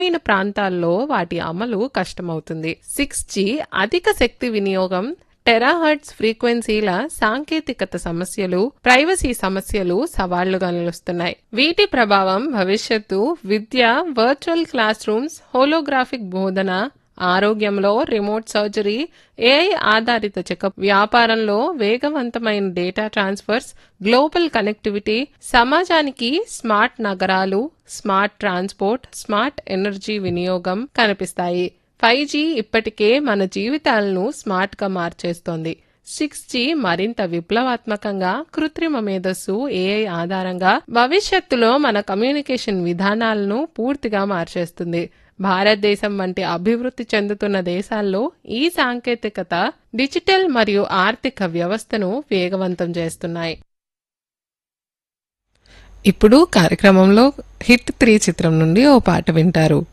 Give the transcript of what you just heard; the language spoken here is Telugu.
గ్రామీణ ప్రాంతాల్లో వాటి అమలు కష్టమవుతుంది సిక్స్ జీ అధిక శక్తి వినియోగం టెరాహర్ట్స్ ఫ్రీక్వెన్సీల సాంకేతికత సమస్యలు ప్రైవసీ సమస్యలు సవాళ్లుగా నిలుస్తున్నాయి వీటి ప్రభావం భవిష్యత్తు విద్య వర్చువల్ క్లాస్ రూమ్స్ హోలోగ్రాఫిక్ బోధన ఆరోగ్యంలో రిమోట్ సర్జరీ ఏఐ ఆధారిత చెకప్ వ్యాపారంలో వేగవంతమైన డేటా ట్రాన్స్ఫర్స్ గ్లోబల్ కనెక్టివిటీ సమాజానికి స్మార్ట్ నగరాలు స్మార్ట్ ట్రాన్స్పోర్ట్ స్మార్ట్ ఎనర్జీ వినియోగం కనిపిస్తాయి ఫైవ్ జీ ఇప్పటికే మన జీవితాలను స్మార్ట్ గా మార్చేస్తోంది సిక్స్ జీ మరింత విప్లవాత్మకంగా కృత్రిమ మేధస్సు ఏఐ ఆధారంగా భవిష్యత్తులో మన కమ్యూనికేషన్ విధానాలను పూర్తిగా మార్చేస్తుంది భారతదేశం వంటి అభివృద్ధి చెందుతున్న దేశాల్లో ఈ సాంకేతికత డిజిటల్ మరియు ఆర్థిక వ్యవస్థను వేగవంతం చేస్తున్నాయి ఇప్పుడు కార్యక్రమంలో హిట్ త్రీ చిత్రం నుండి ఓ పాట వింటారు